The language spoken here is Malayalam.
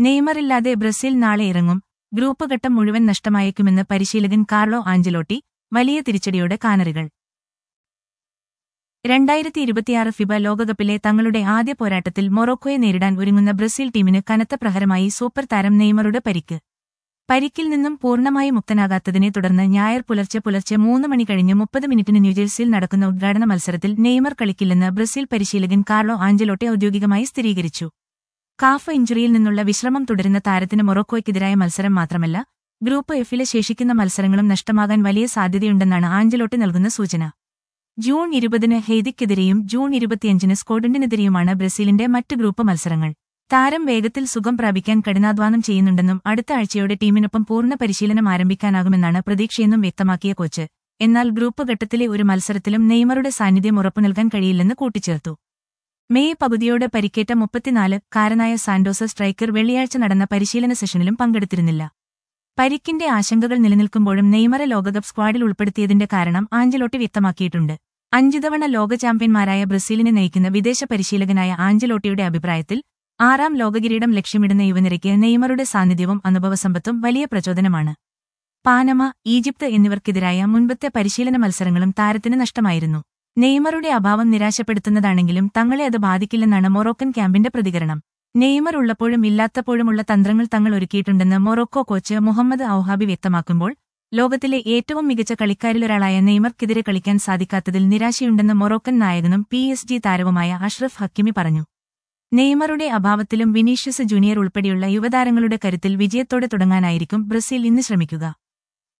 നെയ്മറില്ലാതെ ബ്രസീൽ നാളെ ഇറങ്ങും ഗ്രൂപ്പ് ഘട്ടം മുഴുവൻ നഷ്ടമായേക്കുമെന്ന് പരിശീലകൻ കാർലോ ആഞ്ചലോട്ടി വലിയ തിരിച്ചടിയോടെ കാനറികൾ രണ്ടായിരത്തി ഇരുപത്തിയാറ് ഫിബ ലോകകപ്പിലെ തങ്ങളുടെ ആദ്യ പോരാട്ടത്തിൽ മൊറോക്കോയെ നേരിടാൻ ഒരുങ്ങുന്ന ബ്രസീൽ ടീമിന് കനത്ത പ്രഹരമായി സൂപ്പർ താരം നെയ്മറുടെ പരിക്ക് പരിക്കിൽ നിന്നും പൂർണ്ണമായി മുക്തനാകാത്തതിനെ തുടർന്ന് ഞായർ പുലർച്ചെ പുലർച്ചെ മൂന്ന് മണി കഴിഞ്ഞ് മുപ്പത് മിനിറ്റിന് ന്യൂജേഴ്സിയിൽ നടക്കുന്ന ഉദ്ഘാടന മത്സരത്തിൽ നെയ്മർ കളിക്കില്ലെന്ന് ബ്രസീൽ പരിശീലകൻ കാർലോ ആഞ്ചലോട്ടെ ഔദ്യോഗികമായി സ്ഥിരീകരിച്ചു കാഫ് ഇഞ്ചുറിയിൽ നിന്നുള്ള വിശ്രമം തുടരുന്ന താരത്തിന് മൊറോക്കോയ്ക്കെതിരായ മത്സരം മാത്രമല്ല ഗ്രൂപ്പ് എഫിലെ ശേഷിക്കുന്ന മത്സരങ്ങളും നഷ്ടമാകാൻ വലിയ സാധ്യതയുണ്ടെന്നാണ് ആഞ്ചലോട്ടി നൽകുന്ന സൂചന ജൂൺ ഇരുപതിന് ഹെയ്തിക്കെതിരെയും ജൂൺ ഇരുപത്തിയഞ്ചിന് സ്കോട്ട്ലൻഡിനെതിരെയുമാണ് ബ്രസീലിന്റെ മറ്റ് ഗ്രൂപ്പ് മത്സരങ്ങൾ താരം വേഗത്തിൽ സുഖം പ്രാപിക്കാൻ കഠിനാധ്വാനം ചെയ്യുന്നുണ്ടെന്നും അടുത്ത ആഴ്ചയോടെ ടീമിനൊപ്പം പൂർണ്ണ പരിശീലനം ആരംഭിക്കാനാകുമെന്നാണ് പ്രതീക്ഷയെന്നും വ്യക്തമാക്കിയ കോച്ച് എന്നാൽ ഗ്രൂപ്പ് ഘട്ടത്തിലെ ഒരു മത്സരത്തിലും നെയ്മറുടെ സാന്നിധ്യം ഉറപ്പു നൽകാൻ കഴിയില്ലെന്ന് കൂട്ടിച്ചേർത്തു മെയ് പകുതിയോടെ പരിക്കേറ്റ മുപ്പത്തിനാല് കാരനായ സാന്റോസ് സ്ട്രൈക്കർ വെള്ളിയാഴ്ച നടന്ന പരിശീലന സെഷനിലും പങ്കെടുത്തിരുന്നില്ല പരിക്കിന്റെ ആശങ്കകൾ നിലനിൽക്കുമ്പോഴും നെയ്മറെ ലോകകപ്പ് സ്ക്വാഡിൽ ഉൾപ്പെടുത്തിയതിന്റെ കാരണം ആഞ്ചലോട്ടി വ്യക്തമാക്കിയിട്ടുണ്ട് അഞ്ചു തവണ ലോക ചാമ്പ്യന്മാരായ ബ്രസീലിനെ നയിക്കുന്ന വിദേശ പരിശീലകനായ ആഞ്ചലോട്ടിയുടെ അഭിപ്രായത്തിൽ ആറാം ലോകകിരീടം ലക്ഷ്യമിടുന്ന യുവനിരയ്ക്ക് നെയ്മറുടെ സാന്നിധ്യവും അനുഭവസമ്പത്തും വലിയ പ്രചോദനമാണ് പാനമ ഈജിപ്ത് എന്നിവർക്കെതിരായ മുൻപത്തെ പരിശീലന മത്സരങ്ങളും താരത്തിന് നഷ്ടമായിരുന്നു നെയ്മറുടെ അഭാവം നിരാശപ്പെടുത്തുന്നതാണെങ്കിലും തങ്ങളെ അത് ബാധിക്കില്ലെന്നാണ് മൊറോക്കൻ ക്യാമ്പിന്റെ പ്രതികരണം നെയ്മർ ഉള്ളപ്പോഴും ഇല്ലാത്തപ്പോഴുമുള്ള തന്ത്രങ്ങൾ തങ്ങൾ ഒരുക്കിയിട്ടുണ്ടെന്ന് മൊറോക്കോ കോച്ച് മുഹമ്മദ് ഔഹാബി വ്യക്തമാക്കുമ്പോൾ ലോകത്തിലെ ഏറ്റവും മികച്ച കളിക്കാരിലൊരാളായ നെയ്മർക്കെതിരെ കളിക്കാൻ സാധിക്കാത്തതിൽ നിരാശയുണ്ടെന്ന് മൊറോക്കൻ നായകനും പി എസ് ജി താരവുമായ അഷ്റഫ് ഹക്കിമി പറഞ്ഞു നെയ്മറുടെ അഭാവത്തിലും വിനീഷ്യസ് ജൂനിയർ ഉൾപ്പെടെയുള്ള യുവതാരങ്ങളുടെ കരുത്തിൽ വിജയത്തോടെ തുടങ്ങാനായിരിക്കും ബ്രസീൽ ഇന്ന് ശ്രമിക്കുക